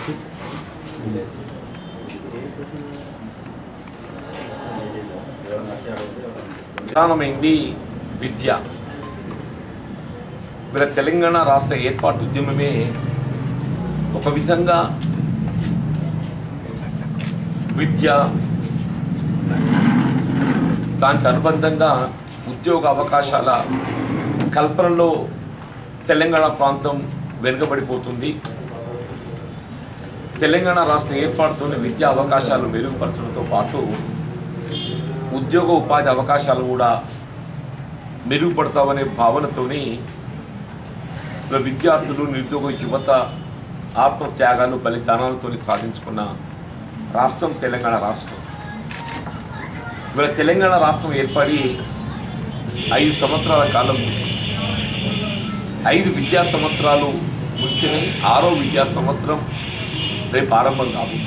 ప్రధానమైంది విద్య వీళ్ళ తెలంగాణ రాష్ట్ర ఏర్పాటు ఉద్యమమే ఒక విధంగా విద్య దానికి అనుబంధంగా ఉద్యోగ అవకాశాల కల్పనలో తెలంగాణ ప్రాంతం వెనుకబడిపోతుంది తెలంగాణ రాష్ట్ర ఏర్పాటుతోనే విద్యా అవకాశాలు మెరుగుపరచడంతో పాటు ఉద్యోగ ఉపాధి అవకాశాలు కూడా మెరుగుపడతామనే భావనతోని ఇలా విద్యార్థులు నిరుద్యోగ యువత ఆత్మత్యాగాలు బలిదానాలతో సాధించుకున్న రాష్ట్రం తెలంగాణ రాష్ట్రం ఇవాళ తెలంగాణ రాష్ట్రం ఏర్పడి ఐదు సంవత్సరాల కాలం ముగిసింది ఐదు విద్యా సంవత్సరాలు ముగిసినాయి ఆరో విద్యా సంవత్సరం రేపు ఆరంభం కాబోతుంది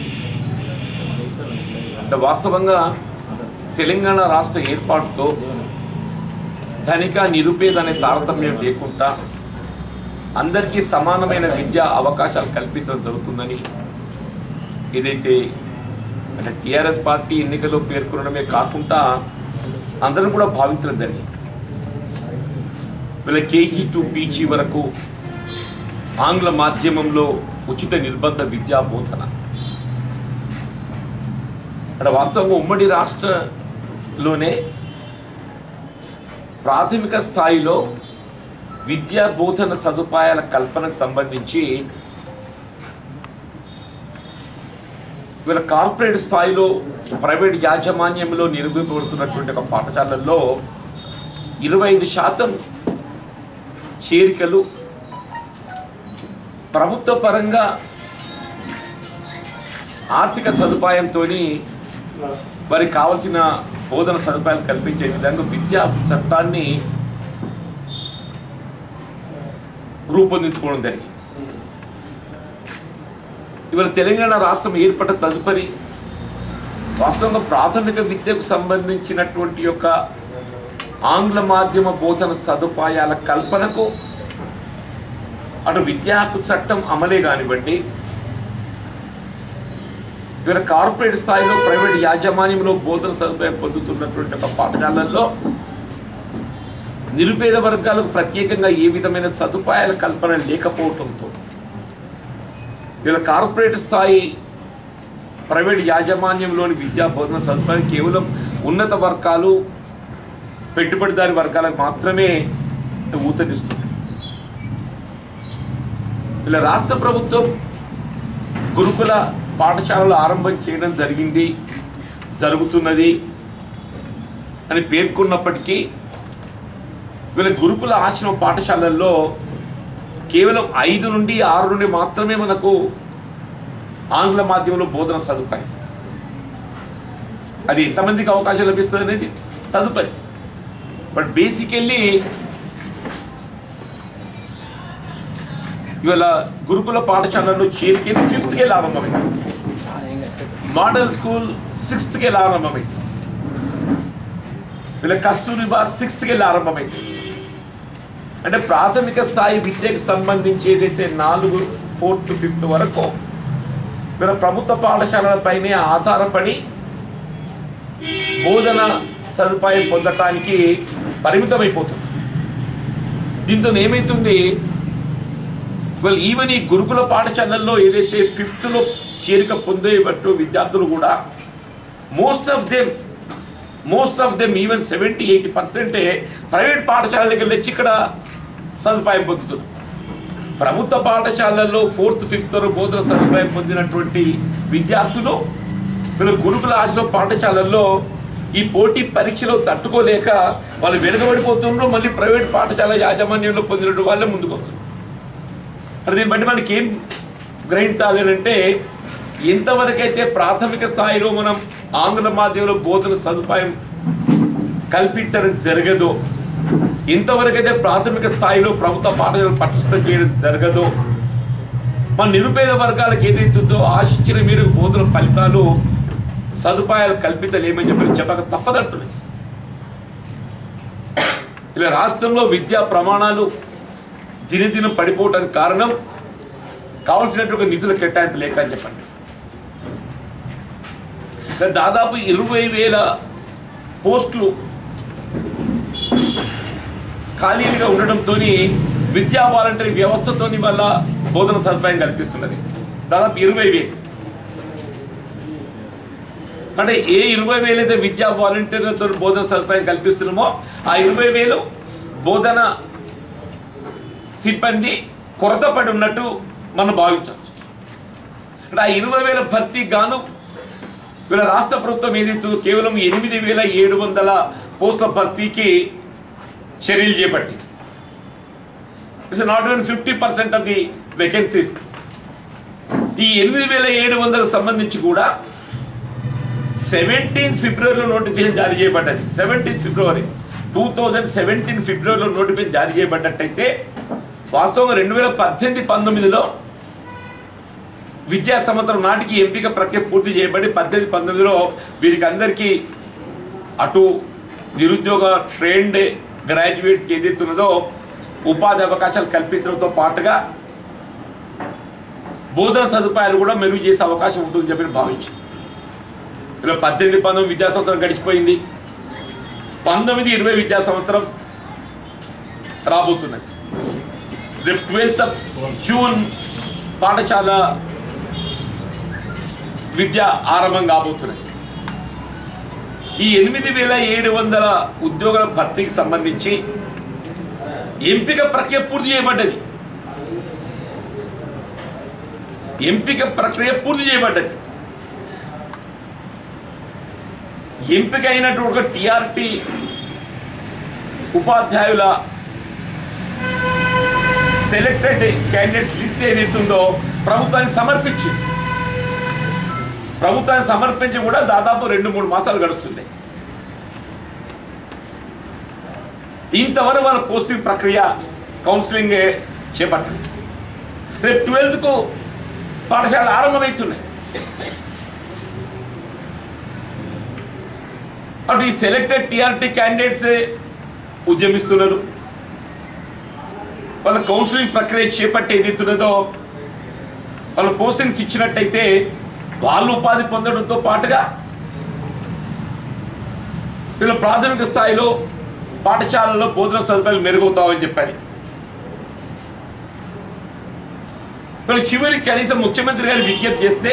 అంటే వాస్తవంగా తెలంగాణ రాష్ట్ర ఏర్పాటుతో ధనిక నిరుపేద అనే తారతమ్యం లేకుండా అందరికీ సమానమైన విద్యా అవకాశాలు కల్పించడం జరుగుతుందని ఏదైతే అంటే టీఆర్ఎస్ పార్టీ ఎన్నికల్లో పేర్కొనడమే కాకుండా అందరం కూడా భావించడం జరిగింది వీళ్ళ కేజీ టు పీజీ వరకు ఆంగ్ల మాధ్యమంలో ఉచిత నిర్బంధ విద్యా బోధన అంటే వాస్తవంగా ఉమ్మడి రాష్ట్రలోనే ప్రాథమిక స్థాయిలో విద్యా బోధన సదుపాయాల కల్పనకు సంబంధించి వీళ్ళ కార్పొరేట్ స్థాయిలో ప్రైవేట్ యాజమాన్యంలో నిర్వహింపబడుతున్నటువంటి ఒక పాఠశాలల్లో ఇరవై ఐదు శాతం చేరికలు ప్రభుత్వ పరంగా ఆర్థిక సదుపాయంతో వారికి కావలసిన బోధన సదుపాయాలు కల్పించే విధంగా విద్యా చట్టాన్ని రూపొందించుకోవడం జరిగింది ఇవాళ తెలంగాణ రాష్ట్రం ఏర్పడ్డ తదుపరి వాస్తవంగా ప్రాథమిక విద్యకు సంబంధించినటువంటి యొక్క ఆంగ్ల మాధ్యమ బోధన సదుపాయాల కల్పనకు అటు విద్యా హక్కు చట్టం అమలే కానివ్వండి ఇవాళ కార్పొరేట్ స్థాయిలో ప్రైవేట్ యాజమాన్యంలో బోధన సదుపాయం పొందుతున్నటువంటి ఒక పాఠశాలల్లో నిరుపేద వర్గాలకు ప్రత్యేకంగా ఏ విధమైన సదుపాయాల కల్పన లేకపోవడంతో వీళ్ళ కార్పొరేట్ స్థాయి ప్రైవేట్ యాజమాన్యంలోని విద్యా బోధన సదుపాయం కేవలం ఉన్నత వర్గాలు పెట్టుబడిదారి వర్గాలకు మాత్రమే ఊతనిస్తుంది వీళ్ళ రాష్ట్ర ప్రభుత్వం గురుకుల పాఠశాలలు ఆరంభం చేయడం జరిగింది జరుగుతున్నది అని పేర్కొన్నప్పటికీ వీళ్ళ గురుకుల ఆశ్రమ పాఠశాలల్లో కేవలం ఐదు నుండి ఆరు నుండి మాత్రమే మనకు ఆంగ్ల మాధ్యమంలో బోధన సదుపాయం అది ఎంతమందికి అవకాశం లభిస్తుంది అనేది తదుపరి బట్ బేసికల్లీ ఇవాళ గురుకుల పాఠశాలలో చేరికలు ఫిఫ్త్కి వెళ్ళి ఆరంభమైంది మోడల్ స్కూల్ సిక్స్త్కి వెళ్ళి ఆరంభమైంది వీళ్ళ కస్తూరిబా సిక్స్త్కి వెళ్ళి ఆరంభమైంది అంటే ప్రాథమిక స్థాయి విద్యకు సంబంధించి ఏదైతే నాలుగు ఫోర్త్ ఫిఫ్త్ వరకు వీళ్ళ ప్రభుత్వ పాఠశాలలపైనే ఆధారపడి బోధన సదుపాయం పొందటానికి పరిమితమైపోతుంది దీంతో ఏమవుతుంది వెల్ ఈవెన్ ఈ గురుకుల పాఠశాలల్లో ఏదైతే ఫిఫ్త్లో చేరిక పొందేటట్టు విద్యార్థులు కూడా most of them most of them even seventy eighty పర్సెంటే ప్రైవేట్ పాఠశాల దగ్గర తెచ్చి ఇక్కడ సదుపాయం పొందుతున్నారు ప్రభుత్వ పాఠశాలల్లో ఫోర్త్ ఫిఫ్త్ వరకు బోధన సదుపాయం పొందినటువంటి విద్యార్థులు వీళ్ళు గురుకుల ఆశ్రమ పాఠశాలల్లో ఈ పోటీ పరీక్షలో తట్టుకోలేక వాళ్ళు వెనుకబడిపోతున్నారు మళ్ళీ ప్రైవేట్ పాఠశాల యాజమాన్యంలో పొందినట్టు వాళ్ళే ముందుకు వస్తున్నారు అంటే దీన్ని బట్టి మనకి ఏం గ్రహించాలి అని అంటే ఎంతవరకైతే ప్రాథమిక స్థాయిలో మనం ఆంగ్ల మాధ్యమంలో బోధన సదుపాయం కల్పించడం జరగదో ఇంతవరకైతే ప్రాథమిక స్థాయిలో ప్రభుత్వ పాఠశాలలు పటిష్టం చేయడం జరగదో మన నిరుపేద వర్గాలకు ఏదైతుందో ఆశించిన మీరు బోధన ఫలితాలు సదుపాయాలు కల్పించలేమని చెప్పి చెప్పక తప్పదంటున్నాయి ఇలా రాష్ట్రంలో విద్యా ప్రమాణాలు దినదినం పడిపోవటానికి కారణం కావాల్సినటువంటి నిధుల కేటాయింపు లేక అని చెప్పండి దాదాపు ఇరవై వేల పోస్టులు ఖాళీలుగా ఉండడంతో విద్యా వాలంటరీ వ్యవస్థతో వల్ల బోధన సదుపాయం కల్పిస్తున్నది దాదాపు ఇరవై వేలు అంటే ఏ ఇరవై వేలు అయితే విద్యా వాలంటీర్లతో బోధన సదుపాయం కల్పిస్తున్నామో ఆ ఇరవై వేలు బోధన సిబ్బంది కొరత పడి ఉన్నట్టు మనం భావించవచ్చు అంటే ఆ ఇరవై వేల భర్తీ గాను వీళ్ళ రాష్ట్ర ప్రభుత్వం ఏదైతే కేవలం ఎనిమిది వేల ఏడు వందల పోస్టుల భర్తీకి చర్యలు చేపట్టి it's not even fifty percent of the vacancies ఈ ఎనిమిది వేల ఏడు వందలకు సంబంధించి కూడా సెవెంటీన్ ఫిబ్రవరిలో నోటిఫికేషన్ జారీ చేయబడ్డది seventeen February two thousand seventeen ఫిబ్రవరిలో నోటిఫికేషన్ జారీ చేయబడ్డట్టయితే వాస్తవంగా రెండు వేల పద్దెనిమిది పంతొమ్మిదిలో విద్యా సంవత్సరం నాటికి ఎంపిక ప్రక్రియ పూర్తి చేయబడి పద్దెనిమిది పంతొమ్మిదిలో వీరికి అందరికీ అటు నిరుద్యోగ ట్రైన్డ్ గ్రాడ్యుయేట్స్కి ఏదైతే ఉన్నదో ఉపాధి అవకాశాలు కల్పించడంతో పాటుగా బోధన సదుపాయాలు కూడా మెరుగు చేసే అవకాశం ఉంటుందని చెప్పి భావించారు ఇలా పద్దెనిమిది పంతొమ్మిది విద్యా సంవత్సరం గడిచిపోయింది పంతొమ్మిది ఇరవై విద్యా సంవత్సరం రాబోతున్నది రేపు ట్వెల్త్ ఆఫ్ జూన్ పాఠశాల విద్య ఆరంభం కాబోతున్నది ఈ ఎనిమిది వేల ఏడు వందల ఉద్యోగుల భర్తీకి సంబంధించి ఎంపిక ప్రక్రియ పూర్తి చేయబడ్డది ఎంపిక ప్రక్రియ పూర్తి చేయబడ్డది ఎంపిక అయినటువంటి ఒక టిఆర్టి ఉపాధ్యాయుల సెలెక్టెడ్ క్యాండిడేట్స్ లిస్ట్ ఏదైతుందో ప్రభుత్వానికి సమర్పించింది ప్రభుత్వానికి సమర్పించి కూడా దాదాపు రెండు మూడు మాసాలు గడుస్తుంది ఇంతవరకు వాళ్ళ పోస్టింగ్ ప్రక్రియ కౌన్సిలింగ్ చేపట్టండి రేపు ట్వెల్త్కు పాఠశాలలు ఆరంభమవుతున్నాయి అటు ఈ సెలెక్టెడ్ టీఆర్టీ క్యాండిడేట్స్ ఉద్యమిస్తున్నారు వాళ్ళ కౌన్సిలింగ్ ప్రక్రియ చేపట్టి ఏదైతున్నదో వాళ్ళ పోస్టింగ్స్ ఇచ్చినట్టయితే వాళ్ళు ఉపాధి పొందడంతో పాటుగా వీళ్ళ ప్రాథమిక స్థాయిలో పాఠశాలలో బోధన సదుపాయాలు మెరుగవుతామని చెప్పారు వీళ్ళు చివరికి కనీసం ముఖ్యమంత్రి గారు విజ్ఞప్తి చేస్తే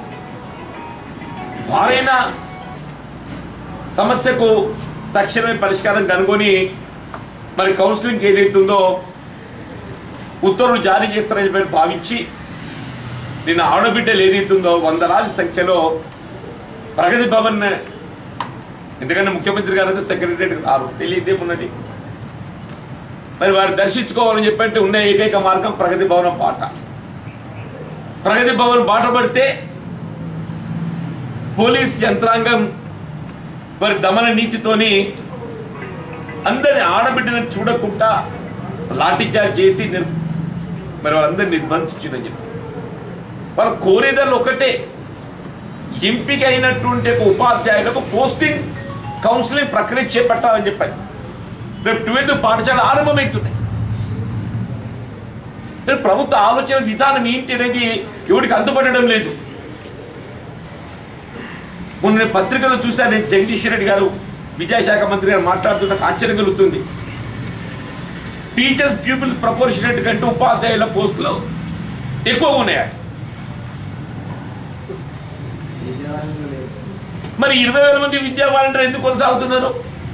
వారైనా సమస్యకు తక్షణమే పరిష్కారం కనుగొని మరి కౌన్సిలింగ్ ఏదైతుందో ఉత్తర్వులు జారీ చేస్తారని చెప్పి భావించి నిన్న ఆడబిడ్డలు ఏదైతుందో వందలాది సంఖ్యలో ప్రగతి భవన్ ఎందుకంటే ముఖ్యమంత్రి గారు అయితే సెక్రటరీ రారు తెలియదేమున్నది మరి వారు దర్శించుకోవాలని చెప్పంటే ఉన్న ఏకైక మార్గం ప్రగతి భవనం బాట ప్రగతి భవన్ బాట పడితే పోలీస్ యంత్రాంగం మరి దమన నీతితోని అందరి ఆడబిడ్డను చూడకుండా లాఠీచార్జ్ చేసి నిర్ మరి వాళ్ళందరినీ నిర్బంధించిందని చెప్పి వాళ్ళు కోరేదాలు ఒకటే ఎంపిక అయినటువంటి ఒక ఉపాధ్యాయులకు పోస్టింగ్ కౌన్సిలింగ్ ప్రక్రియ చేపట్టాలని చెప్పారు రేపు ట్వెల్త్ పాఠశాల ఆరంభమవుతున్నాయి రేపు ప్రభుత్వ ఆలోచన విధానం ఏంటి అనేది ఎవరికి అందుపడడం లేదు మొన్న నేను పత్రికలో చూశాను నేను జగదీష్ రెడ్డి గారు విద్యాశాఖ మంత్రి గారు మాట్లాడుతూ నాకు ఆశ్చర్యం కలుగుతుంది టీచర్స్ ప్యూపిల్స్ ప్రపోర్షనేట్ కంటే ఉపాధ్యాయుల పోస్టులు ఎక్కువ ఉన్నాయట మరి ఇరవై వేల మంది విద్యా వాలంటీర్ ఎందుకు కొనసాగుతున్నారు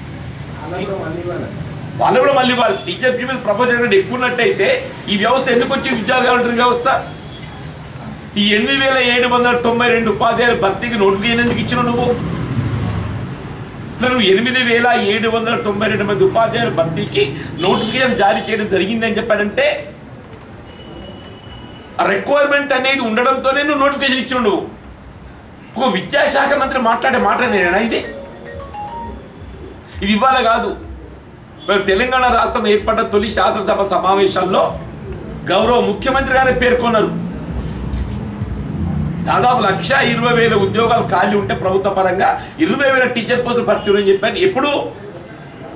వాళ్ళు కూడా మళ్ళీ వాళ్ళు టీచర్ ప్యూపిల్స్ ప్రపోర్షనేట్ ఎక్కువ ఉన్నట్టయితే ఈ వ్యవస్థ ఎందుకు వచ్చింది విద్యా వాలంటీర్ వ్యవస్థ ఈ ఎనిమిది వేల ఏడు వందల తొంభై రెండు ఉపాధ్యాయుల భర్తీకి నోటిఫికేషన్ ఎందుకు ఇచ్చినావు నువ్వు ఇట్లా నువ్వు ఎనిమిది వేల ఏడు వందల తొంభై రెండు మంది ఉపాధ్యాయుల భర్తీకి నోటిఫికేషన్ జారీ చేయడం జరిగిందని చెప్పాడంటే ఆ రిక్వైర్మెంట్ అనేది ఉండడంతోనే నువ్వు నోటిఫికేషన్ ఇచ్చినావు నువ్వు ఒక విద్యాశాఖ మంత్రి మాట్లాడే మాట నేనా ఇది ఇది ఇవ్వాలి కాదు మరి తెలంగాణ రాష్ట్రం ఏర్పడ్డ తొలి శాసనసభ సమావేశాల్లో గౌరవ ముఖ్యమంత్రి గారే పేర్కొన్నారు దాదాపు లక్ష ఇరవై వేల ఉద్యోగాలు ఖాళీ ఉంటే ప్రభుత్వ పరంగా ఇరవై వేల టీచర్ పోస్టులు భర్తీ అని చెప్పాను ఎప్పుడు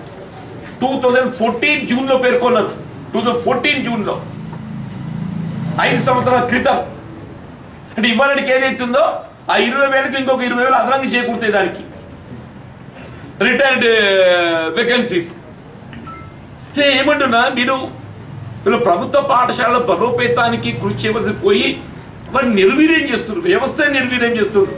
టూ థౌజండ్ ఫోర్టీన్ జూన్లో పేర్కొన్నారు టూ థౌజండ్ ఫోర్టీన్ జూన్లో ఐదు సంవత్సరాల క్రితం అంటే ఇవ్వడానికి ఏదైతుందో ఆ ఇరవై వేలకు ఇంకొక ఇరవై వేలు అదనంగా చేకూరుతాయి దానికి రిటైర్డ్ వేకెన్సీస్ ఏమంటున్నా మీరు వీళ్ళు ప్రభుత్వ పాఠశాలల బలోపేతానికి కృషి చేయవలసి పోయి వారిని నిర్వీర్యం చేస్తున్నారు వ్యవస్థ నిర్వీర్యం చేస్తున్నారు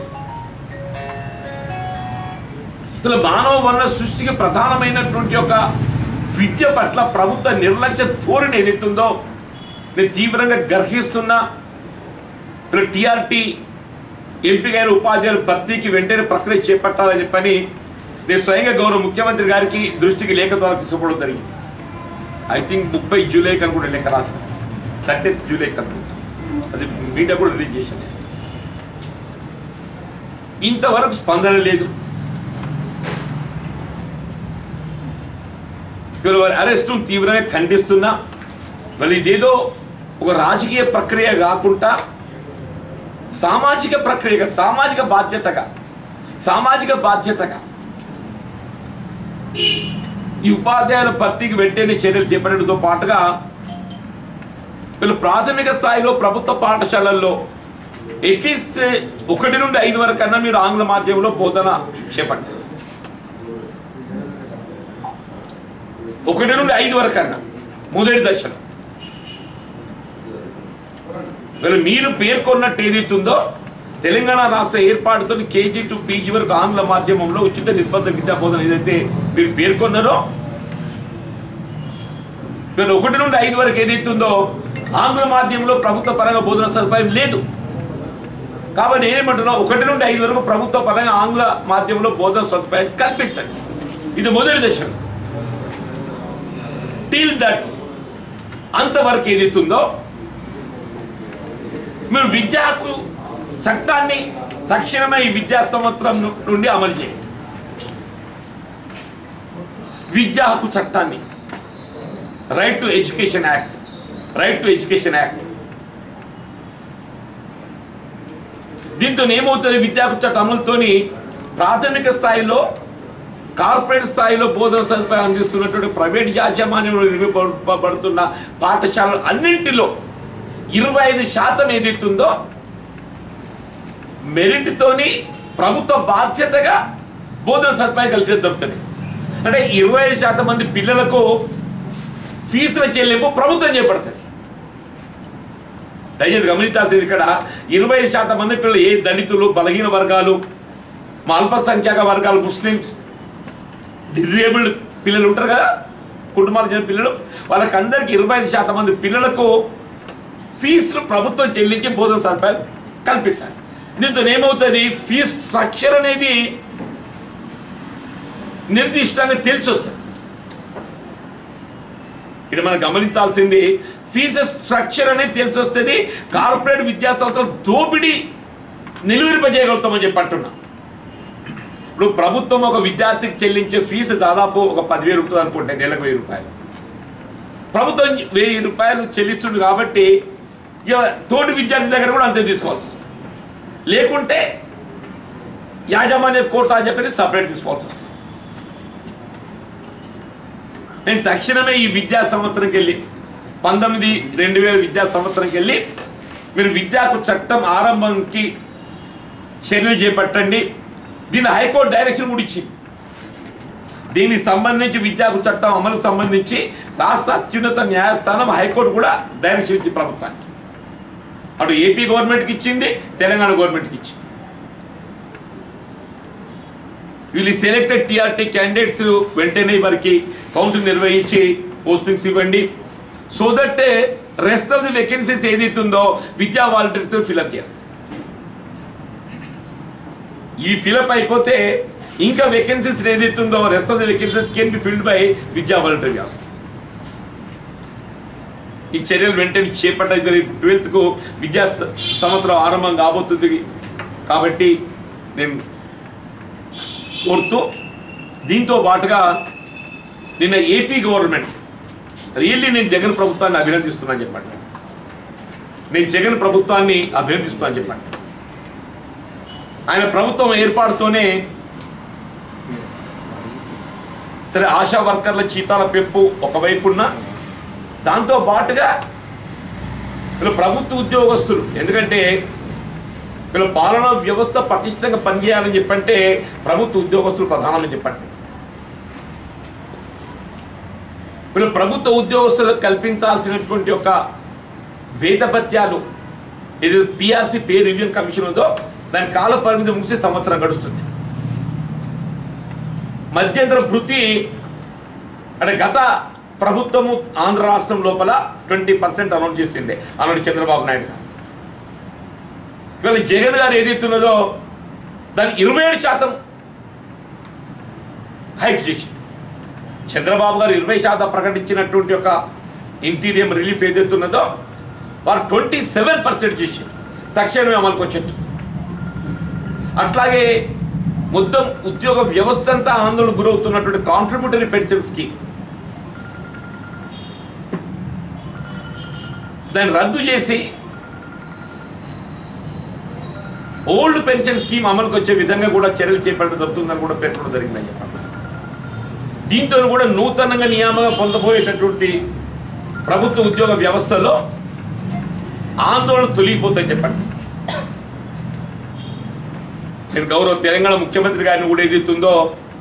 అసలు మానవ వనరుల సృష్టికి ప్రధానమైనటువంటి ఒక విద్య పట్ల ప్రభుత్వ నిర్లక్ష్య ధోరణి ఏదైతుందో నేను తీవ్రంగా గర్హిస్తున్నా ఇప్పుడు టీఆర్టీ ఎంపికైన ఉపాధ్యాయుల భర్తీకి వెంటనే ప్రక్రియ చేపట్టాలని చెప్పని నేను స్వయంగా గౌరవ ముఖ్యమంత్రి గారికి దృష్టికి లేఖ ద్వారా తీసుకోవడం జరిగింది ఐ థింక్ ముప్పై జూలై అనుకుంటే లెక్క రాసిన థర్టీత్ జూలై కనుక అది మీడియా కూడా రిలీజ్ చేశాను ఇంతవరకు స్పందన లేదు ఇవాళ వారి అరెస్టును తీవ్రంగా ఖండిస్తున్నా వాళ్ళు ఇదేదో ఒక రాజకీయ ప్రక్రియ కాకుండా సామాజిక ప్రక్రియగా సామాజిక బాధ్యతగా సామాజిక బాధ్యతగా ఈ ఉపాధ్యాయుల భర్తీకి వెంటనే చర్యలు చేపట్టడంతో పాటుగా వీళ్ళు ప్రాథమిక స్థాయిలో ప్రభుత్వ పాఠశాలల్లో అట్లీస్ట్ ఒకటి నుండి ఐదు వరకు అన్నా మీరు ఆంగ్ల మాధ్యమంలో బోధన చేపట్టారు ఒకటి నుండి ఐదు వరకు అన్నా మొదటి దశలో వీళ్ళు మీరు పేర్కొన్నట్టు ఏదైతుందో తెలంగాణ రాష్ట్ర ఏర్పాటుతో కేజీ టు పీజీ వరకు ఆంగ్ల మాధ్యమంలో ఉచిత నిర్బంధ విద్యా బోధన ఏదైతే మీరు పేర్కొన్నారో వీళ్ళు ఒకటి నుండి ఐదు వరకు ఏదైతుందో ఆంగ్ల మాధ్యమంలో ప్రభుత్వ పరంగా బోధన సదుపాయం లేదు కాబట్టి నేనేమంటున్నా ఒకటి నుండి ఐదు వరకు ప్రభుత్వ పరంగా ఆంగ్ల మాధ్యమంలో బోధన సదుపాయం కల్పించండి ఇది మొదటి దశ టిల్ దట్ అంతవరకు ఏదైతుందో మీరు విద్యా హక్కు చట్టాన్ని తక్షణమే ఈ విద్యా సంవత్సరం ను- నుండి అమలు చేయండి విద్యా హక్కు చట్టాన్ని right to education act right to education act దీంతో ఏమవుతుంది విద్యా హక్కు చట్టం అమలుతోని ప్రాథమిక స్థాయిలో కార్పొరేట్ స్థాయిలో బోధన సదుపాయం అందిస్తున్నటువంటి ప్రైవేట్ యాజమాన్యంలో నిర్వహింపబడుతున్న పాఠశాలలు అన్నింటిలో ఇరవై ఐదు శాతం ఏదైతుందో మెరిట్తోని ప్రభుత్వ బాధ్యతగా బోధన సదుపాయం కల్పించడం దొరుకుతుంది అంటే ఇరవై ఐదు శాతం మంది పిల్లలకు ఫీజుల చెల్లింపు ప్రభుత్వం చేపడుతుంది దయచేసి గమనించాల్సింది ఇక్కడ ఇరవై ఐదు శాతం మంది పిల్లలు ఏ దళితులు బలహీన వర్గాలు మా అల్పసంఖ్యాక వర్గాలు ముస్లిం డిజేబుల్డ్ పిల్లలు ఉంటారు కదా కుటుంబాలకు చెందిన పిల్లలు వాళ్ళకి అందరికి ఇరవై ఐదు శాతం మంది పిల్లలకు ఫీజులు ప్రభుత్వం చెల్లించి బోధన సదుపాయాలు కల్పించాలి దీంతో ఏమవుతుంది ఫీజు స్ట్రక్చర్ అనేది నిర్దిష్టంగా తెలిసి వస్తుంది ఇక్కడ మనం గమనించాల్సింది ఫీజు స్ట్రక్చర్ అనేది తెలిసి వస్తుంది కార్పొరేట్ విద్యా సంస్థలు దోపిడీ నిలువరింపజేయగలుగుతామని చెప్పి అంటున్నా ఇప్పుడు ప్రభుత్వం ఒక విద్యార్థికి చెల్లించే ఫీజు దాదాపు ఒక పదివేలు ఉంటుంది అనుకుంటే నెలకు వెయ్యి రూపాయలు ప్రభుత్వం వెయ్యి రూపాయలు చెల్లిస్తుంది కాబట్టి ఇక తోటి విద్యార్థి దగ్గర కూడా అంతే తీసుకోవాల్సి వస్తుంది లేకుంటే యాజమాన్య కోటా అని చెప్పి సపరేట్ తీసుకోవాల్సి వస్తుంది నేను తక్షణమే ఈ విద్యా సంవత్సరంకి వెళ్ళి పంతొమ్మిది రెండు వేల విద్యా సంవత్సరంకి వెళ్ళి మీరు విద్యాకు చట్టం ఆరంభంకి చర్యలు చేపట్టండి దీని హైకోర్టు డైరెక్షన్ కూడా ఇచ్చింది దీనికి సంబంధించి విద్యాకు చట్టం అమలుకు సంబంధించి రాష్ట్ర అత్యున్నత న్యాయస్థానం హైకోర్టు కూడా డైరెక్షన్ ఇచ్చింది ప్రభుత్వానికి అటు ఏపీ గవర్నమెంట్కి ఇచ్చింది తెలంగాణ గవర్నమెంట్కి ఇచ్చింది వీళ్ళు సెలెక్టెడ్ టీఆర్టీ క్యాండిడేట్స్ వెంటనే వారికి కౌన్సిల్ నిర్వహించి పోస్టింగ్స్ ఇవ్వండి so that rest of the vacancies ఏదైతుందో విద్యా వాలంటీర్స్ ఫిల్అప్ చేస్తారు ఈ ఫిలప్ అయిపోతే ఇంకా వేకెన్సీస్ ఏదైతుందో rest of the vacancies can be filled by విద్యా వాలంటీర్ వ్యవస్థ ఈ చర్యలు వెంటనే చేపట్టాలి ట్వెల్త్కు విద్యా స- సంవత్సరం ఆరంభం కాబోతుంది కాబట్టి నేను కోరుతూ దీంతో పాటుగా నిన్న ఏపీ గవర్నమెంట్ రియల్లీ నేను జగన్ ప్రభుత్వాన్ని అభినందిస్తున్నాను చెప్పండి నేను జగన్ ప్రభుత్వాన్ని అభినందిస్తున్నాను చెప్పండి ఆయన ప్రభుత్వం ఏర్పాటుతోనే సరే ఆశా వర్కర్ల జీతాల పెంపు ఒకవైపున్న దాంతో పాటుగా వీళ్ళు ప్రభుత్వ ఉద్యోగస్తులు ఎందుకంటే వీళ్ళ పాలనా వ్యవస్థ పటిష్టంగా పనిచేయాలని చెప్పంటే ప్రభుత్వ ఉద్యోగస్తులు ప్రధానమని చెప్పండి వీళ్ళు ప్రభుత్వ ఉద్యోగస్తులకు కల్పించాల్సినటువంటి ఒక వేతభత్యాలు ఇది పిఆర్సీ పే రివ్యూ కమిషన్ ఉందో దాని కాల పరిమితి ముగిసి సంవత్సరం గడుస్తుంది మధ్యంతర భృతి అంటే గత ప్రభుత్వము ఆంధ్ర రాష్ట్రం లోపల ట్వంటీ పర్సెంట్ అనౌన్స్ చేసిండే అన్నాడు చంద్రబాబు నాయుడు గారు ఇవాళ జగన్ గారు ఏదైతున్నదో దాన్ని ఇరవై ఏడు శాతం హైక్ చేసి చంద్రబాబు గారు ఇరవై శాతం ప్రకటించినటువంటి ఒక ఇంటీరియం రిలీఫ్ ఏదైతున్నదో వారు ట్వంటీ సెవెన్ పర్సెంట్ చేసి తక్షణమే అమలుకు వచ్చేట్టు అట్లాగే మొత్తం ఉద్యోగ వ్యవస్థ అంతా ఆందోళన గురవుతున్నటువంటి కాంట్రిబ్యూటరీ పెన్షన్ స్కీమ్ దాన్ని రద్దు చేసి ఓల్డ్ పెన్షన్ స్కీమ్ అమలుకు వచ్చే విధంగా కూడా చర్యలు చేపట్టడం జరుగుతుందని కూడా పేర్కొనడం జరిగిందని చెప్పండి దీంతో కూడా నూతనంగా నియామగా పొందబోయేటటువంటి ప్రభుత్వ ఉద్యోగ వ్యవస్థలో ఆందోళన తొలగిపోతాయి చెప్పండి నేను గౌరవ తెలంగాణ ముఖ్యమంత్రి గారిని కూడా ఏదైతుందో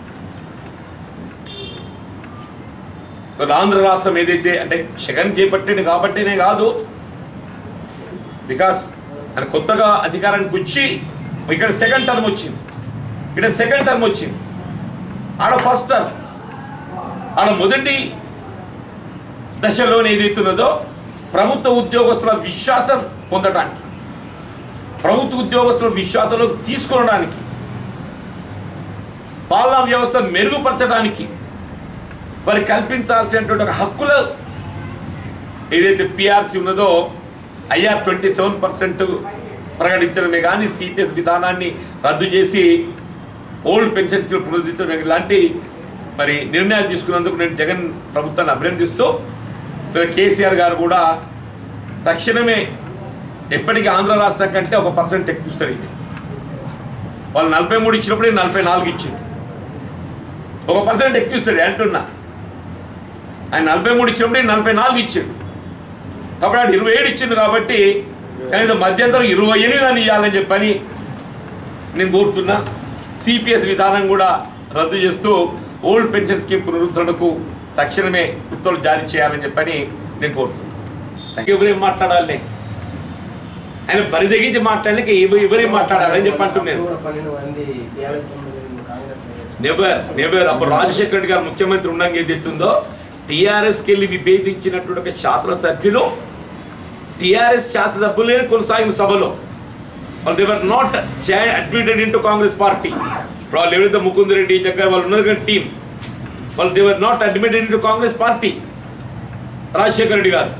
ఆంధ్ర రాష్ట్రం ఏదైతే అంటే జగన్ చేపట్టింది కాబట్టినే కాదు బికాస్ ఆయన కొత్తగా అధికారానికి వచ్చి ఇక్కడ సెకండ్ టర్మ్ వచ్చింది ఇక్కడ సెకండ్ టర్మ్ వచ్చింది ఆడ ఫస్ట్ టర్మ్ ఆడ మొదటి దశలోనే ఏదైతున్నదో ప్రభుత్వ ఉద్యోగస్తుల విశ్వాసం పొందడానికి ప్రభుత్వ ఉద్యోగస్తుల విశ్వాసంలో తీసుకొనడానికి పాలనా వ్యవస్థ మెరుగుపరచడానికి వారి కల్పించాల్సినటువంటి ఒక హక్కుల ఏదైతే పిఆర్సీ ఉన్నదో ఐఆర్ ట్వంటీ సెవెన్ పర్సెంట్ ప్రకటించడమే కానీ సిపిఎస్ విధానాన్ని రద్దు చేసి ఓల్డ్ పెన్షన్ స్కీమ్ పునరుద్ధరించడం ఇలాంటి మరి నిర్ణయాలు తీసుకున్నందుకు నేను జగన్ ప్రభుత్వాన్ని అభినందిస్తూ ఇక్కడ కేసీఆర్ గారు కూడా తక్షణమే ఎప్పటికీ ఆంధ్ర రాష్ట్రం కంటే ఒక పర్సెంట్ ఎక్కువ ఇస్తారు ఇది వాళ్ళు నలభై మూడు ఇచ్చినప్పుడు ఈయన నలభై నాలుగు ఇచ్చింది ఒక పర్సెంట్ ఎక్కువ ఇస్తాడు అంటున్నా ఆయన నలభై మూడు ఇచ్చినప్పుడు ఈయన నలభై నాలుగు ఇచ్చాడు కాబట్టి ఆడు ఇరవై ఏడు ఇచ్చిండు కాబట్టి కనీసం మధ్యంతరం ఇరవై ఎనిమిది అని ఇవ్వాలని చెప్పని నేను కోరుతున్నా సిపిఎస్ విధానం కూడా రద్దు చేస్తూ ఓల్డ్ పెన్షన్ స్కీమ్ పునరుద్ధరణకు తక్షణమే ఉత్తర్వులు జారీ చేయాలని చెప్పని నేను కోరుతున్నాను ఎవరేం మాట్లాడాలి ఆయన బరి తెగించి మాట్లాడలేక ఎవరేం మాట్లాడాలని చెప్పి అంటున్నాను కూడా పన్నెండు మంది టీఆర్ఎస్ ఎమ్మెల్యేలు కాంగ్రెస్ నాయకులు. నెవర్ నెవర్ అప్పుడు రాజశేఖర రెడ్డి గారు ముఖ్యమంత్రి ఉండగా ఏదైతుందో టీఆర్ఎస్కి వెళ్ళి విభేదించినటువంటి ఒక శాసనసభ్యులు టీఆర్ఎస్ శాసనసభ్యులే కొనసాగిన సభలో వాళ్ళు they were not admitted into Congress party ఇప్పుడు వాళ్ళు ఎవరైతే ముకుంద్ రెడ్డి దగ్గర వాళ్ళు ఉన్నారు కదా టీం వాళ్ళు they were not admitted into Congress party Rajasekhara Reddy గారు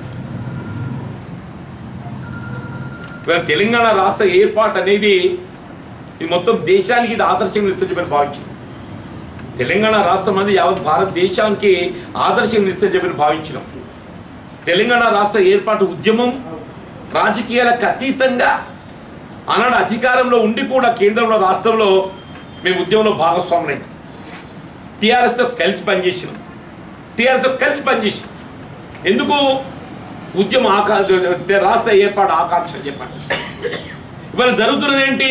ఇవాళ తెలంగాణ రాష్ట్ర ఏర్పాటు అనేది ఇది మొత్తం దేశానికి ఇది ఆదర్శంగా నిలిచిందని భావించింది తెలంగాణ రాష్ట్రం అనేది యావత్ భారతదేశానికి ఆదర్శంగా నిలిచిందని భావించినాం తెలంగాణ రాష్ట్ర ఏర్పాటు ఉద్యమం రాజకీయాలకు అతీతంగా ఆనాడు అధికారంలో ఉండి కూడా కేంద్రంలో రాష్ట్రంలో మేము ఉద్యమంలో భాగస్వాములైన టీఆర్ఎస్తో కలిసి పనిచేసినాం టీఆర్ఎస్తో కలిసి పనిచేసినాం ఎందుకు ఉద్యమ ఆకా రాష్ట్ర ఏర్పాటు ఆకాంక్ష చెప్పండి ఇవాళ జరుగుతున్నది ఏంటి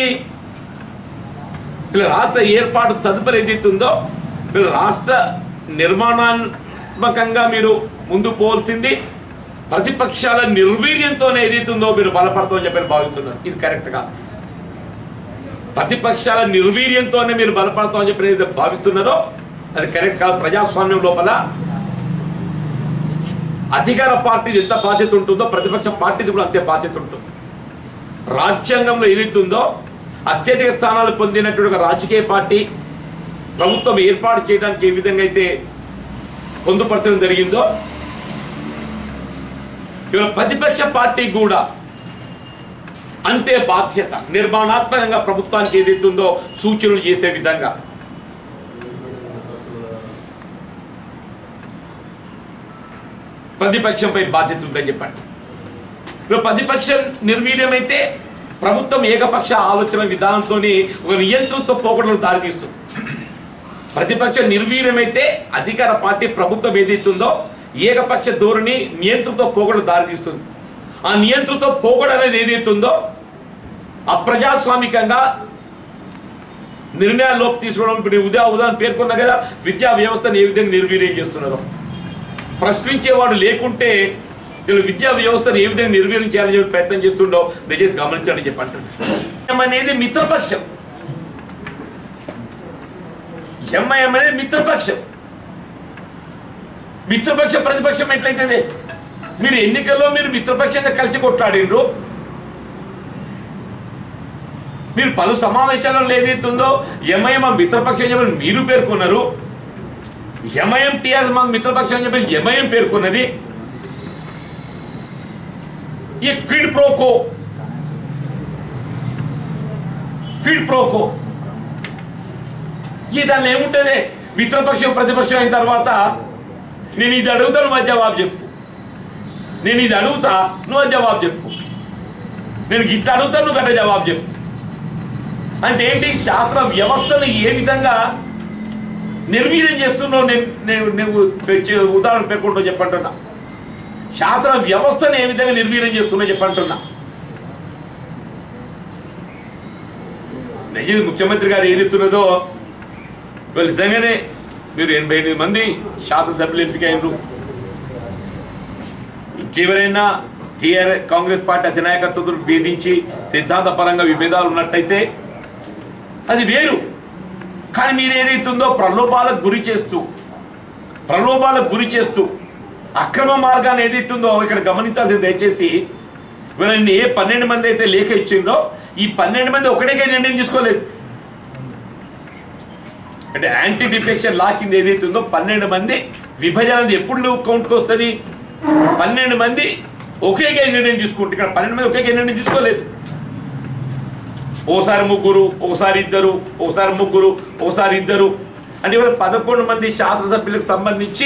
వీళ్ళ రాష్ట్ర ఏర్పాటు తదుపరి ఏదైతుందో వీళ్ళ రాష్ట్ర నిర్మాణాత్మకంగా మీరు ముందు పోవాల్సింది ప్రతిపక్షాల నిర్వీర్యంతోనే ఏదైతుందో మీరు బలపడతామని చెప్పి భావిస్తున్నారు ఇది కరెక్ట్ కాదు ప్రతిపక్షాల నిర్వీర్యంతోనే మీరు బలపడతామని చెప్పి ఏదైతే భావిస్తున్నారో అది కరెక్ట్ కాదు ప్రజాస్వామ్యం లోపల అధికార పార్టీది ఎంత బాధ్యత ఉంటుందో ప్రతిపక్ష పార్టీది కూడా అంతే బాధ్యత ఉంటుంది రాజ్యాంగంలో ఏదైతుందో అత్యధిక స్థానాలు పొందినటువంటి ఒక రాజకీయ పార్టీ ప్రభుత్వం ఏర్పాటు చేయడానికి ఏ విధంగా అయితే పొందుపరచడం జరిగిందో ఇవాళ ప్రతిపక్ష పార్టీ కూడా అంతే బాధ్యత నిర్మాణాత్మకంగా ప్రభుత్వానికి ఏదైతుందో సూచనలు చేసే విధంగా ప్రతిపక్షంపై బాధ్యత ఉందని చెప్పండి ఇప్పుడు ప్రతిపక్షం నిర్వీర్యమైతే ప్రభుత్వం ఏకపక్ష ఆలోచన విధానంతో ఒక నియంత్రణతో పోకడలు దారితీస్తుంది ప్రతిపక్షం నిర్వీర్యమైతే అధికార పార్టీ ప్రభుత్వం ఏదైతుందో ఏకపక్ష ధోరణి నియంత్రణతో పోకడలు దారితీస్తుంది ఆ నియంత్రణతో పోకడ అనేది ఏదైతే ఉందో అప్రజాస్వామికంగా నిర్ణయాలు లోపు తీసుకోవడం ఇప్పుడు నేను ఉదా ఉదాహరణ పేర్కొన్నా కదా విద్యా వ్యవస్థను ఏ విధంగా నిర్వీర్యం చేస్తున్నారు ప్రశ్నించేవాడు లేకుంటే వీళ్ళు విద్యా వ్యవస్థను ఏ విధంగా నిర్వీర్యం చేయాలని చెప్పి ప్రయత్నం చేస్తుండో దయచేసి గమనించండి చెప్పి అంటున్నాడు ఎంఐఎం అనేది మిత్రపక్షం ఎంఐఎం అనేది మిత్రపక్షం మిత్రపక్ష ప్రతిపక్షం ఎట్లయితే మీరు ఎన్నికల్లో మీరు మిత్రపక్షంగా కలిసి కొట్లాడిండ్రు మీరు పలు సమావేశాలలో ఏదైతుందో ఎంఐఎం మిత్రపక్షం చెప్పి మీరు పేర్కొన్నారు ఎంఐఎం టీఆర్ఎస్ మాకు మిత్రపక్షం అని చెప్పి ఎంఐఎం పేర్కొన్నది ఈ క్విడ్ ప్రోకో ఫిడ్ ప్రోకో ఈ దానిలో ఏముంటుంది మిత్రపక్షం ప్రతిపక్షం అయిన తర్వాత నేను ఇది అడుగుతా నువ్వు అది జవాబు చెప్పు నేను ఇది అడుగుతా నువ్వు అది జవాబు చెప్పు నేను గిట్ట అడుగుతా నువ్వు గట్ట జవాబు చెప్పు అంటే ఏంటి శాస్త్ర వ్యవస్థను ఏ విధంగా నిర్వీర్యం చేస్తున్నావు నేను నేను నువ్వు పె- ఉదాహరణ పేర్కొంటూ చెప్పంటున్నా శాస్త్ర వ్యవస్థను ఏ విధంగా నిర్వీర్యం చేస్తున్నావు చెప్పంటున్నా నిజంగా ముఖ్యమంత్రి గారు ఏదెత్తున్నదో వీళ్ళు నిజంగానే మీరు ఎనభై ఎనిమిది మంది శాసనసభ్యులు ఎంపికైనరు ఇంకెవరైనా టీఆర్ కాంగ్రెస్ పార్టీ అధినాయకత్వం భేదించి సిద్ధాంతపరంగా విభేదాలు ఉన్నట్టయితే అది వేరు కానీ మీరు ఏదైతుందో ప్రలోభాలకు గురి చేస్తూ ప్రలోభాలకు గురి చేస్తూ అక్రమ మార్గాన్ని ఏదైతుందో ఇక్కడ గమనించాల్సింది దయచేసి వీళ్ళని ఏ పన్నెండు మంది అయితే లేఖ ఇచ్చిందో ఈ పన్నెండు మంది ఒకటేకే నిర్ణయం తీసుకోలేదు అంటే యాంటీ డిఫెక్షన్ లా కింద ఏదైతే ఉందో పన్నెండు మంది విభజన అనేది ఎప్పుడు కౌంట్కి వస్తుంది పన్నెండు మంది ఒకేకే నిర్ణయం తీసుకుంటే ఇక్కడ పన్నెండు మంది ఒకేకే నిర్ణయం తీసుకోలేదు ఓసారి ముగ్గురు ఒకసారి ఇద్దరు ఒకసారి ముగ్గురు ఒకసారి ఇద్దరు అంటే ఇవాళ పదకొండు మంది శాసనసభ్యులకు సంబంధించి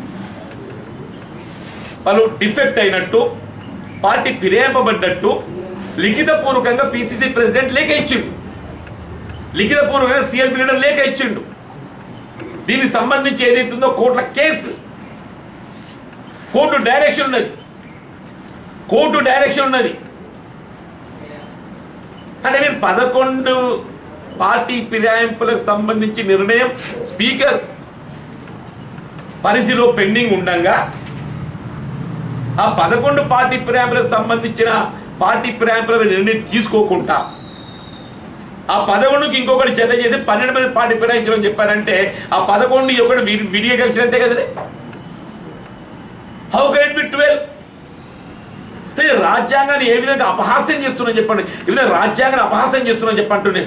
వాళ్ళు డిఫెక్ట్ అయినట్టు పార్టీ ఫిరాయింపబడ్డట్టు లిఖితపూర్వకంగా పిసిసి ప్రెసిడెంట్ లేఖ ఇచ్చిండు లిఖితపూర్వకంగా సిఎల్పి లీడర్ లేఖ ఇచ్చిండు దీనికి సంబంధించి ఏదైతుందో కోర్టుల కేసు కోర్టు డైరెక్షన్ ఉన్నది కోర్టు డైరెక్షన్ ఉన్నది అంటే మీరు పదకొండు పార్టీ ఫిరాయింపులకు సంబంధించి నిర్ణయం స్పీకర్ పరిధిలో పెండింగ్ ఉండగా ఆ పదకొండు పార్టీ ఫిరాయింపులకు సంబంధించిన పార్టీ ఫిరాయింపుల నిర్ణయం తీసుకోకుండా ఆ పదకొండుకి ఇంకొకటి చెత్త చేసి పన్నెండు మంది పార్టీ ఫిరాయించడం చెప్పారంటే ఆ పదకొండు ఒకటి విడిగా కలిసినట్టే కదనే how can it be twelve అంటే రాజ్యాంగాన్ని ఏ విధంగా అపహాస్యం చేస్తున్నా చెప్పండి ఈ విధంగా రాజ్యాంగాన్ని అపహాస్యం చేస్తున్నా చెప్పంటునే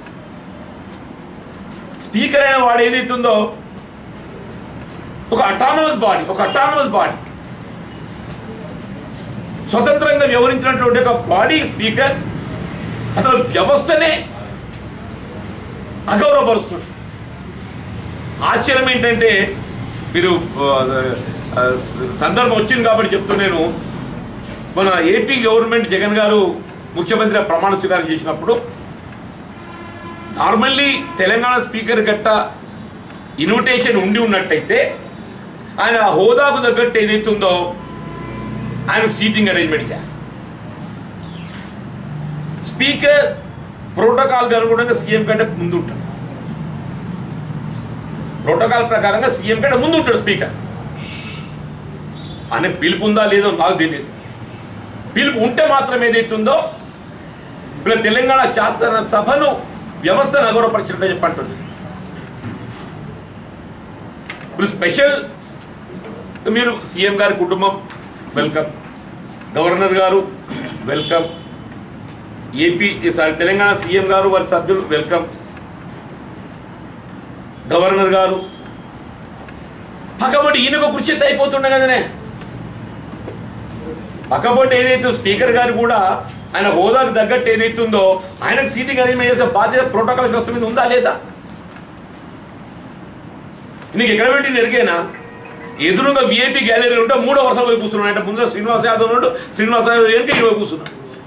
స్పీకర్ అయిన వాడు ఏదైతుందో ఒక అటానమస్ బాడీ ఒక అటానమస్ బాడీ స్వతంత్రంగా వ్యవహరించినటువంటి ఒక బాడీ స్పీకర్ అసలు వ్యవస్థనే అగౌరవపరుస్తుంది ఆశ్చర్యం ఏంటంటే మీరు ఆ, ఆ, సందర్భం వచ్చింది కాబట్టి చెప్తున్నాను మన ఏపీ గవర్నమెంట్ జగన్ గారు ముఖ్యమంత్రి ప్రమాణ స్వీకారం చేసినప్పుడు నార్మల్లీ తెలంగాణ స్పీకర్ గట్ట ఇన్విటేషన్ ఉండి ఉన్నట్టయితే ఆయన హోదాకు తగ్గట్టు ఏదైతే ఉందో ఆయన సీటింగ్ అరేంజ్మెంట్ చేయాలి స్పీకర్ ప్రోటోకాల్కి అనుగుణంగా సీఎం కంటే ముందు ఉంటాడు ప్రోటోకాల్ ప్రకారంగా సీఎం కంటే ముందు ఉంటాడు స్పీకర్ ఆయనకు పిలుపు ఉందా లేదో నాకు తెలియదు పిలుపు ఉంటే మాత్రం ఏదైతుందో ఇప్పుడు తెలంగాణ శాసనసభను వ్యవస్థను అగౌరవపరిచినట్టు చెప్పంటుంది ఇప్పుడు స్పెషల్ మీరు సీఎం గారి కుటుంబం వెల్కమ్ గవర్నర్ గారు welcome AP sorry Telangana CM గారు వారి సభ్యులు వెల్కమ్ గవర్నర్ గారు పక్కబోటి ఈయనకు కృషి అయిపోతుండే కదనే పక్కబోటి ఏదైతే స్పీకర్ గారు కూడా ఆయన హోదాకు తగ్గట్టు ఏదైతుందో ఆయనకు సీటింగ్ అరేంజ్మెంట్ చేసే బాధ్యత ప్రోటోకాల్ వ్యవస్థ మీద ఉందా లేదా నీకు ఎక్కడ పెట్టి ఎరిగేనా ఎదురుగా విఐపి గ్యాలరీ ఉంటే మూడో వరుస పోయి కూర్చున్నాడు అంటే ముందర శ్రీనివాస యాదవ్ ఉన్నాడు శ్రీనివాస యాదవ్ వెనక ఇరవై కూర్చున్నాడు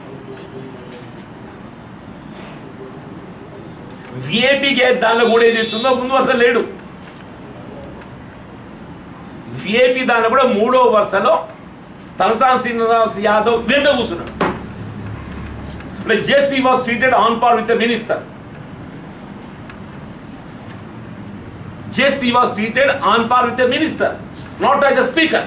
విఐపి గ్యాస్ దానిలో కూడా ఏది ఎత్తుందో ముందు వరుస లేడు విఐపి దానిలో కూడా మూడో వరుసలో తలసాని శ్రీనివాస్ యాదవ్ వెంట కూర్చున్నాడు అంటే just was treated on par with the minister just he was treated on par with the minister, not as a speaker.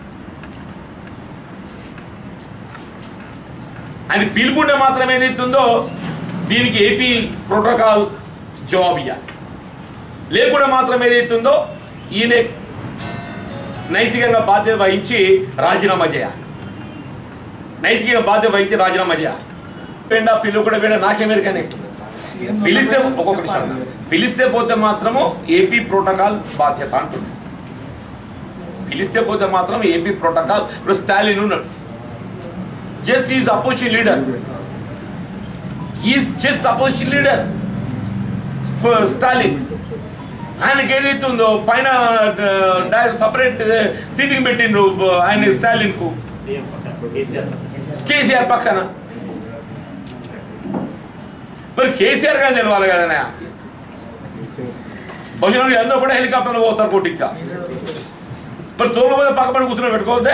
అని పిలుపుంటే మాత్రం ఏదైతుందో దీనికి ఏపీ ప్రోటోకాల్ జవాబు ఇవ్వాలి లేకుండా మాత్రం ఏదైతుందో ఈయన నైతికంగా బాధ్యత వహించి రాజీనామా చేయాలి నైతికంగా బాధ్యత వహించి రాజీనామా చేయాలి పెండా పిలుపు కూడా పెండా నాకేమెరికనే పిలిస్తే ఒక్కొక్క నిమిషం పిలిస్తే పోతే మాత్రము ఏపీ ప్రోటోకాల్ బాధ్యత అంటుంది పిలిస్తే పోతే మాత్రం ఏపీ ప్రోటోకాల్ ఇప్పుడు స్టాలిన్ ఉన్నాడు just is opposition leader is just opposition leader Stalin ఆయనకి ఏదైతే ఉందో పైన సపరేట్ సీటింగ్ పెట్టిండ్రు ఆయన స్టాలిన్ కు కేసీఆర్ పక్కన మరి కేసీఆర్ కానీ తెలవాలి కదనా భోజనం అందరూ కూడా హెలికాప్టర్లో పోతారు కోటిగా మరి తోమపోతే పక్క పడి కూర్చొని పెట్టుకోవద్దే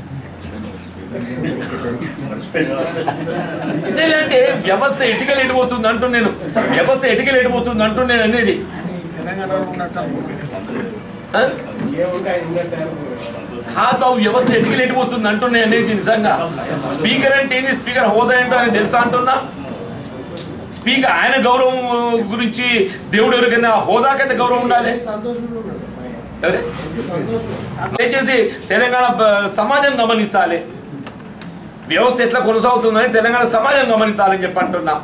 అంటే వ్యవస్థ ఎటుకలు ఎడిపోతుంది అంటూ నేను వ్యవస్థ ఎటుకలు ఎడిపోతుంది అంటూ నేను అనేది తెలంగాణలో ఉన్నట్టు ఆ? ఏముంటాయి ఇంకా కాదు బాబు వ్యవస్థ ఎటుకలు ఎడిపోతుంది అంటూ నేను అనేది నిజంగా స్పీకర్ అంటే ఏంది స్పీకర్ హోదా ఏంటో ఆయన తెలుసా అంటున్నా స్పీకర్ ఆయన గౌరవం గురించి దేవుడు ఎవరికైనా ఆ హోదాకైతే గౌరవం ఉండాలి సంతోషంలో ఉన్నాడు ఎవరే? సంతోషం దయచేసి తెలంగాణ బ- సమాజం గమనించాలి వ్యవస్థ ఎట్లా కొనసాగుతుందని తెలంగాణ సమాజం గమనించాలని చెప్పి అంటున్నా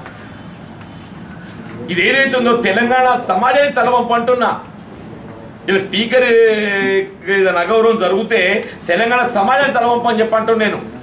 ఇది ఏదైతే ఉందో తెలంగాణ సమాజానికి తలవంపు అంటున్నా ఇలా స్పీకర్ ఏదైనా అగౌరవం జరిగితే తెలంగాణ సమాజానికి తలవంపు అని చెప్పి అంటున్నాను నేను